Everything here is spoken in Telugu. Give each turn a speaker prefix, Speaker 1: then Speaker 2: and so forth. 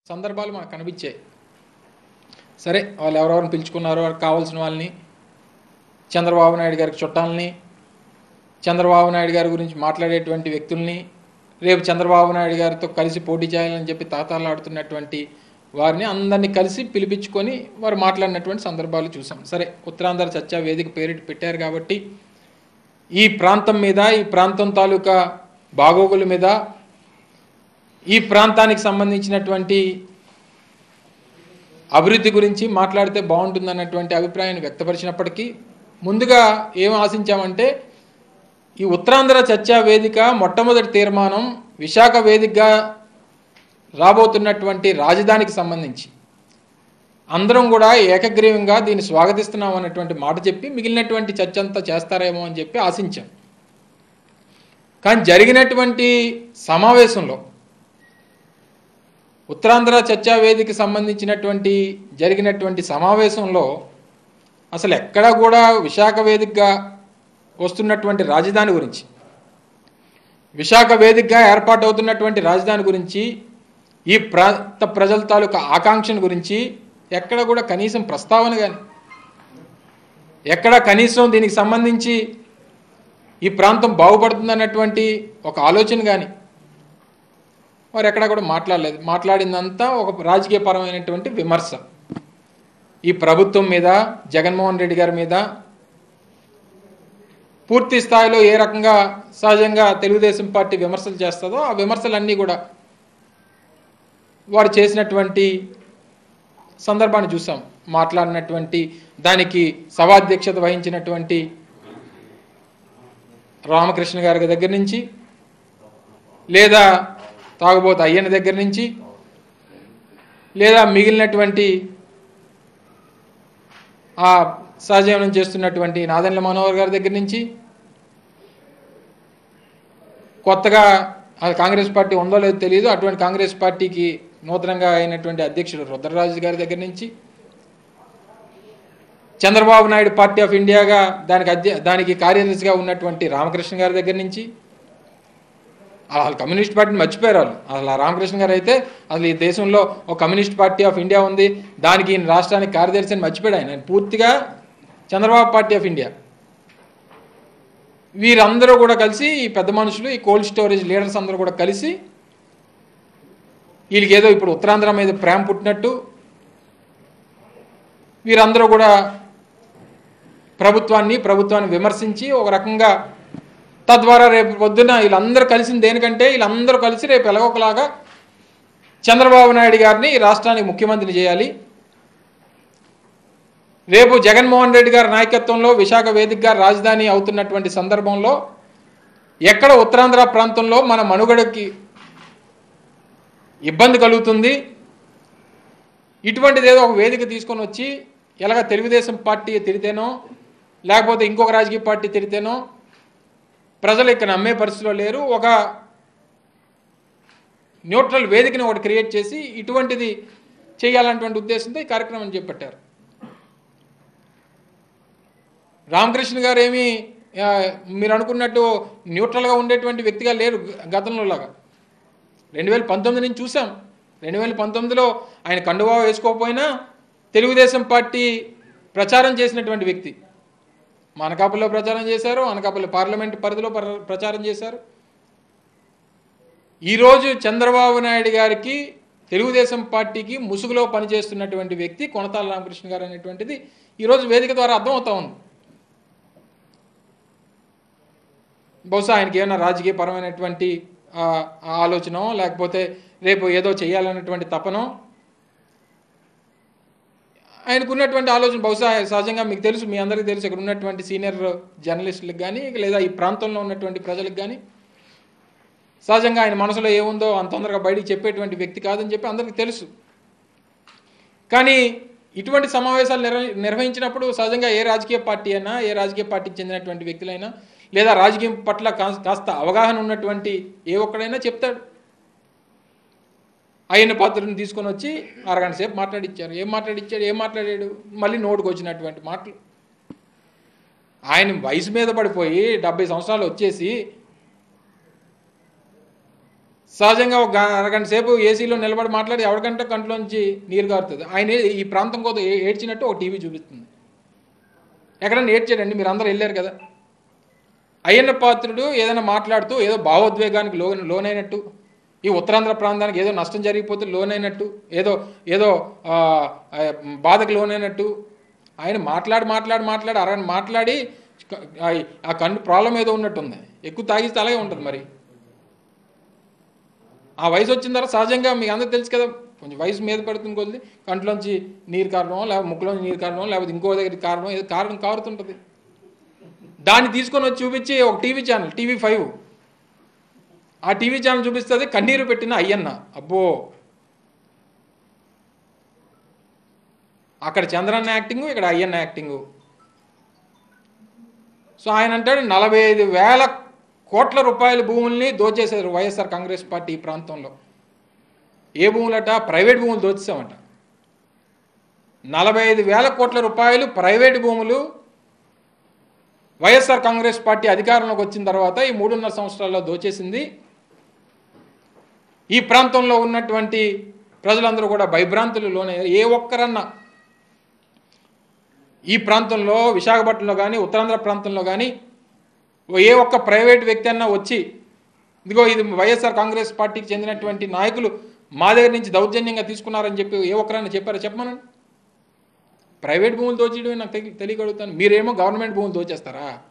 Speaker 1: సందర్భాలు మనకు కనిపించాయి సరే వాళ్ళు ఎవరెవరిని పిలుచుకున్నారో వాళ్ళకి కావాల్సిన వాళ్ళని చంద్రబాబు నాయుడు గారికి చుట్టాలని చంద్రబాబు నాయుడు గారి గురించి మాట్లాడేటువంటి వ్యక్తుల్ని రేపు చంద్రబాబు నాయుడు గారితో కలిసి పోటీ చేయాలని చెప్పి తాతాలాడుతున్నటువంటి వారిని అందరినీ కలిసి పిలిపించుకొని వారు మాట్లాడినటువంటి సందర్భాలు చూసాం సరే ఉత్తరాంధ్ర చర్చా వేదిక పేరిట పెట్టారు కాబట్టి ఈ ప్రాంతం మీద ఈ ప్రాంతం తాలూకా బాగోగుల మీద ఈ ప్రాంతానికి సంబంధించినటువంటి అభివృద్ధి గురించి మాట్లాడితే బాగుంటుందన్నటువంటి అభిప్రాయాన్ని వ్యక్తపరిచినప్పటికీ ముందుగా ఏం ఆశించామంటే ఈ ఉత్తరాంధ్ర చర్చా వేదిక మొట్టమొదటి తీర్మానం విశాఖ వేదికగా రాబోతున్నటువంటి రాజధానికి సంబంధించి అందరం కూడా ఏకగ్రీవంగా దీన్ని స్వాగతిస్తున్నాం అన్నటువంటి మాట చెప్పి మిగిలినటువంటి చర్చ అంతా చేస్తారేమో అని చెప్పి ఆశించాం కానీ జరిగినటువంటి సమావేశంలో ఉత్తరాంధ్ర చర్చా వేదిక సంబంధించినటువంటి జరిగినటువంటి సమావేశంలో అసలు ఎక్కడా కూడా విశాఖ వేదికగా వస్తున్నటువంటి రాజధాని గురించి విశాఖ వేదికగా ఏర్పాటవుతున్నటువంటి రాజధాని గురించి ఈ ప్రాంత ప్రజల తాలూకా ఆకాంక్షను గురించి ఎక్కడ కూడా కనీసం ప్రస్తావన కానీ ఎక్కడ కనీసం దీనికి సంబంధించి ఈ ప్రాంతం బాగుపడుతుందన్నటువంటి ఒక ఆలోచన కానీ వారు ఎక్కడా కూడా మాట్లాడలేదు మాట్లాడిందంతా ఒక రాజకీయపరమైనటువంటి విమర్శ ఈ ప్రభుత్వం మీద జగన్మోహన్ రెడ్డి గారి మీద పూర్తి స్థాయిలో ఏ రకంగా సహజంగా తెలుగుదేశం పార్టీ విమర్శలు చేస్తుందో ఆ విమర్శలన్నీ కూడా వారు చేసినటువంటి సందర్భాన్ని చూసాం మాట్లాడినటువంటి దానికి సభాధ్యక్షత వహించినటువంటి రామకృష్ణ గారి దగ్గర నుంచి లేదా తాగుబోతు అయ్యన్న దగ్గర నుంచి లేదా మిగిలినటువంటి ఆ సహజీవనం చేస్తున్నటువంటి నాదెండ్ల మనోహర్ గారి దగ్గర నుంచి కొత్తగా అది కాంగ్రెస్ పార్టీ ఉందో లేదో తెలియదు అటువంటి కాంగ్రెస్ పార్టీకి నూతనంగా అయినటువంటి అధ్యక్షుడు రుద్రరాజు గారి దగ్గర నుంచి చంద్రబాబు నాయుడు పార్టీ ఆఫ్ ఇండియాగా దానికి అధ్య దానికి కార్యదర్శిగా ఉన్నటువంటి రామకృష్ణ గారి దగ్గర నుంచి అసలు కమ్యూనిస్ట్ పార్టీని మర్చిపోయారు వాళ్ళు అసలు ఆ రామకృష్ణ గారు అయితే అసలు ఈ దేశంలో ఒక కమ్యూనిస్ట్ పార్టీ ఆఫ్ ఇండియా ఉంది దానికి ఈయన రాష్ట్రానికి కార్యదర్శి అని మర్చిపోయాడు ఆయన ఆయన పూర్తిగా చంద్రబాబు పార్టీ ఆఫ్ ఇండియా వీరందరూ కూడా కలిసి ఈ పెద్ద మనుషులు ఈ కోల్డ్ స్టోరేజ్ లీడర్స్ అందరూ కూడా కలిసి వీళ్ళకి ఏదో ఇప్పుడు ఉత్తరాంధ్ర మీద ప్రేమ పుట్టినట్టు వీరందరూ కూడా ప్రభుత్వాన్ని ప్రభుత్వాన్ని విమర్శించి ఒక రకంగా తద్వారా రేపు పొద్దున వీళ్ళందరూ కలిసింది దేనికంటే వీళ్ళందరూ కలిసి రేపు ఎలాగొకలాగా చంద్రబాబు నాయుడు గారిని ఈ రాష్ట్రానికి ముఖ్యమంత్రిని చేయాలి రేపు జగన్మోహన్ రెడ్డి గారి నాయకత్వంలో విశాఖ వేదికగా రాజధాని అవుతున్నటువంటి సందర్భంలో ఎక్కడ ఉత్తరాంధ్ర ప్రాంతంలో మన మనుగడకి ఇబ్బంది కలుగుతుంది ఇటువంటిది ఏదో ఒక వేదిక తీసుకొని వచ్చి ఎలాగ తెలుగుదేశం పార్టీ తిరితేనో లేకపోతే ఇంకొక రాజకీయ పార్టీ తిరితేనో ప్రజలు ఇక్కడ నమ్మే పరిస్థితిలో లేరు ఒక న్యూట్రల్ వేదికని ఒకటి క్రియేట్ చేసి ఇటువంటిది చేయాలన్నటువంటి ఉద్దేశంతో ఈ కార్యక్రమం చేపట్టారు రామకృష్ణ గారు ఏమి ఆ, మీరు అనుకున్నట్టు న్యూట్రల్గా ఉండేటువంటి వ్యక్తిగా లేరు గతంలో లాగా రెండు వేల పంతొమ్మిది నుంచి చూసాం రెండు వేల పంతొమ్మిదిలో ఆయన కండువా వేసుకోకపోయినా తెలుగుదేశం పార్టీ ప్రచారం చేసినటువంటి వ్యక్తి మా అనకాపల్లిలో ప్రచారం చేశారు అనకాపల్లి పార్లమెంట్ పరిధిలో ప్ర- ప్రచారం చేశారు ఈరోజు చంద్రబాబు నాయుడు గారికి తెలుగుదేశం పార్టీకి ముసుగులో పనిచేస్తున్నటువంటి వ్యక్తి కొనతాల రామకృష్ణ గారు అనేటువంటిది ఈరోజు వేదిక ద్వారా అర్థమవుతా ఉంది బహుశా ఆయనకి ఏమైనా రాజకీయ పరమైనటువంటి ఆ, ఆ ఆలోచనో లేకపోతే రేపు ఏదో చేయాలన్నటువంటి తపనో ఆయనకు ఉన్నటువంటి ఆలోచన బహుశా సహజంగా మీకు తెలుసు మీ అందరికీ తెలుసు ఇక్కడ ఉన్నటువంటి సీనియర్ జర్నలిస్టులకు కానీ లేదా ఈ ప్రాంతంలో ఉన్నటువంటి ప్రజలకు కానీ సహజంగా ఆయన మనసులో ఏముందో అంత తొందరగా బయటికి చెప్పేటువంటి వ్యక్తి కాదని చెప్పి అందరికీ తెలుసు కానీ ఇటువంటి సమావేశాలు నిర్వ నిర్వహించినప్పుడు సహజంగా ఏ రాజకీయ పార్టీ అయినా ఏ రాజకీయ పార్టీకి చెందినటువంటి వ్యక్తులైనా లేదా రాజకీయం పట్ల కాస్- కాస్త అవగాహన ఉన్నటువంటి ఏ ఒక్కడైనా చెప్తాడు ఆయన పాత్రను తీసుకొని వచ్చి అరగంట సేపు మాట్లాడిచ్చారు ఏం మాట్లాడిచ్చాడు ఏం మాట్లాడాడు మళ్ళీ నోటుకు వచ్చినటువంటి మాటలు ఆయన వయసు మీద పడిపోయి డెబ్బై సంవత్సరాలు వచ్చేసి సహజంగా ఒక గా- అరగంట సేపు ఏసీలో నిలబడి మాట్లాడి ఎవరికంటే కంట్లోంచి నీరు కారుతుంది ఆయన ఏ- ఈ ప్రాంతం కోసం ఏ- ఏడ్చినట్టు ఒక టీవీ చూపిస్తుంది ఎక్కడన్నా ఏడ్చాడండి మీరు అందరూ వెళ్ళారు కదా అయ్యన్న పాత్రుడు ఏదైనా మాట్లాడుతూ ఏదో భావోద్వేగానికి లో లోనైనట్టు ఈ ఉత్తరాంధ్ర ప్రాంతానికి ఏదో నష్టం జరిగిపోతే లోనైనట్టు ఏదో ఏదో ఆ, ఆ, బాధకు లోనైనట్టు ఆయన మాట్లాడి మాట్లాడి మాట్లాడి అరగంట మాట్లాడి క- ఆ- ఆ కన్ను ప్రాబ్లం ఏదో ఉన్నట్టుంది ఎక్కువ తాగిస్తే అలాగే ఉంటుంది మరి ఆ వయసు వచ్చిన తర్వాత సహజంగా మీకు అందరూ తెలుసు కదా కొంచెం వయసు మీద పడుతుంది కొద్ది కంట్లోంచి నీరు కారణం లేకపోతే ముక్కులోంచి నీరు కారణం లేకపోతే ఇంకో దగ్గర కారణం ఏదో కారణం కారుతుంటుంది దాన్ని తీసుకొని వచ్చి చూపించి ఒక టీవీ ఛానల్ టీవీ ఫైవ్ ఆ టీవీ ఛానల్ చూపిస్తుంది కన్నీరు పెట్టిన అయ్యన్న అబ్బో అక్కడ చంద్రన్న యాక్టింగు ఇక్కడ అయ్యన్న యాక్టింగు సో ఆయన అంటాడు నలభై ఐదు వేల కోట్ల రూపాయల భూముల్ని దోచేశారు వైఎస్ఆర్ కాంగ్రెస్ పార్టీ ఈ ప్రాంతంలో ఏ భూములట ప్రైవేట్ భూములు దోచేసామట నలభై ఐదు వేల కోట్ల రూపాయలు ప్రైవేట్ భూములు వైఎస్ఆర్ కాంగ్రెస్ పార్టీ అధికారంలోకి వచ్చిన తర్వాత ఈ మూడున్నర సంవత్సరాల్లో దోచేసింది ఈ ప్రాంతంలో ఉన్నటువంటి ప్రజలందరూ కూడా భయభ్రాంతులు లోనే ఏ ఒక్కరన్నా ఈ ప్రాంతంలో విశాఖపట్నంలో కానీ ఉత్తరాంధ్ర ప్రాంతంలో కానీ ఏ ఒక్క ప్రైవేట్ వ్యక్తి అన్నా వచ్చి ఇదిగో ఇది వైఎస్ఆర్ కాంగ్రెస్ పార్టీకి చెందినటువంటి నాయకులు మా దగ్గర నుంచి దౌర్జన్యంగా తీసుకున్నారని చెప్పి ఏ ఒక్కరైనా చెప్పారా చెప్పమనండి ప్రైవేట్ భూములు దోచేయడమే నాకు తెలి తెలియగలుగుతాను మీరేమో గవర్నమెంట్ భూములు దోచేస్తారా